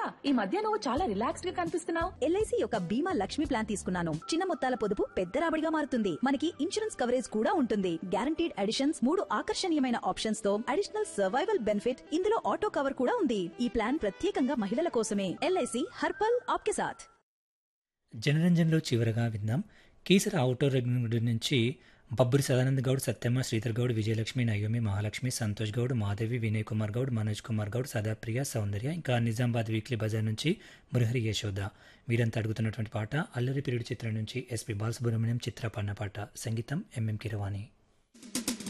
ఈ మధ్య నువ్వు చాలా రిలాక్స్డ్ గా కనిపిస్తున్నావు ఎల్ఐసి యొక్క బీమా లక్ష్మి ప్లాన్ తీసుకున్నాను చిన్న మొత్తాల పొదుపు పెద్ద రాబడిగా మారుతుంది మనకి ఇన్సూరెన్స్ కవరేజ్ కూడా ఉంటుంది గ్యారంటీడ్ అడిషన్స్ మూడు ఆకర్షణీయమైన ఆప్షన్స్ తో అడిషనల్ సర్వైవల్ బెనిఫిట్ ఇందులో ఆటో కవర్ కూడా ఉంది ఈ ప్లాన్ ప్రత్యేకంగా మహిళల కోసమే ఎల్ఐసి హర్పల్ ఆప్కే సాథ్ జనరంజన్లో చివరగా విందాం కీసర ఔటర్ రింగ్ నుంచి బబ్బురి సదానంద్ గౌడ్ సత్యమ్మ శ్రీధర్ గౌడ్ విజయలక్ష్మి నయోమి మహాలక్ష్మి సంతోష్ గౌడ్ మాధవి వినయ్ కుమార్ గౌడ్ మనోజ్ కుమార్ గౌడ్ సదాప్రియ సౌందర్య ఇంకా నిజామాబాద్ వీక్లీ బజార్ నుంచి మురహరి యశోద వీరంతా అడుగుతున్నటువంటి పాట అల్లరి పిరియుడు చిత్రం నుంచి ఎస్పి బాలసుబ్రహ్మణ్యం చిత్ర పాడిన పాట సంగీతం ఎంఎం కిరవాణి